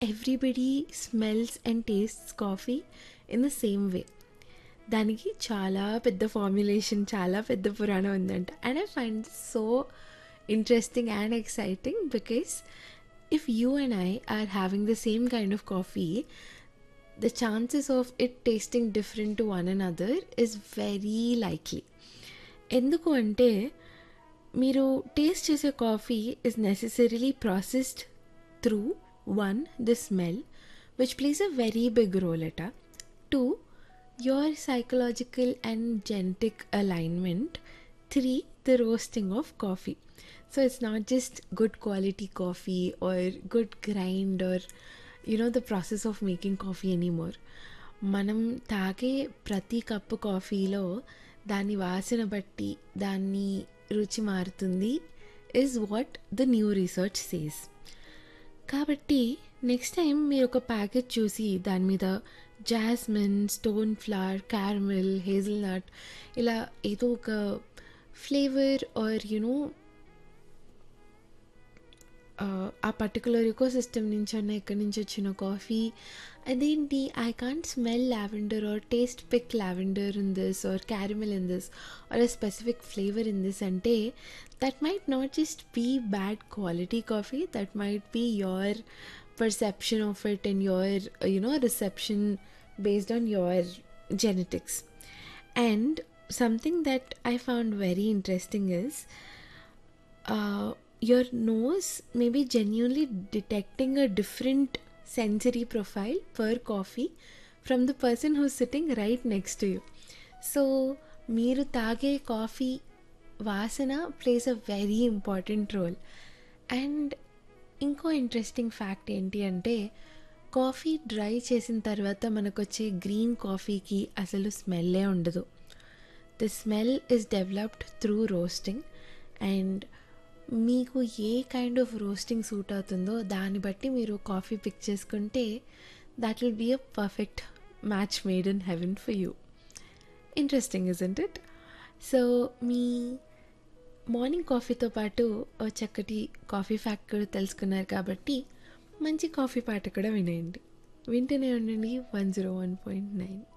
Everybody smells and tastes coffee in the same way దానికి చాలా పెద్ద ఫార్ములేషన్ చాలా పెద్ద పురాణం ఉందంట and I find so interesting and exciting because if you and I are having the same kind of coffee, the chances of it tasting different to one another is very likely. ఎందుకు అంటే మీరు taste చేసే coffee is necessarily processed through one the smell which plays a very big role at to your psychological and genetic alignment. Three, the roasting of coffee. So it's not just good quality coffee or good grind or you know the process of making coffee anymore. మనం తాగే ప్రతి cup కాఫీలో దాని వాసన బట్టి దాన్ని రుచి మారుతుంది is what the new research says కాబట్టి నెక్స్ట్ టైం మీరు ఒక ప్యాకెట్ చూసి దాని మీద jasmine stone flower caramel hazelnut ఇలా ఏదో ఒక flavour or you know a particular ecosystem నుంచి అన్న ఎక్కడి నుంచి వచ్చిన కాఫీ అదేంటి I can't smell lavender or taste pick lavender in this or caramel in this or a specific flavour in this అంటే that might not just be bad quality coffee that might be your perception of it and your uh, you know reception based on your genetics and something that i found very interesting is uh, your nose may be genuinely detecting a different sensory profile per coffee from the person who's sitting right next to you so మీరు తాగే coffee వాసన plays a very important role and ఇంకో interesting fact ఏంటి అంటే coffee dry చేసిన తర్వాత మనకు వచ్చే గ్రీన్ కాఫీకి అసలు స్మెల్లే ఉండదు the smell is developed through roasting and మీకు ఏ కైండ్ ఆఫ్ రోస్టింగ్ సూట్ అవుతుందో దాన్ని బట్టి మీరు కాఫీ పిక్ చేసుకుంటే that will be a perfect match made in heaven for you interesting isn't it so మీ మార్నింగ్ కాఫీతో పాటు ఓ చక్కటి కాఫీ ఫ్యాక్ట్ కూడా తెలుసుకున్నారు కాబట్టి మంచి కాఫీ పాట కూడా వినేయండి వింటూనే ఉండండి one zero one point nine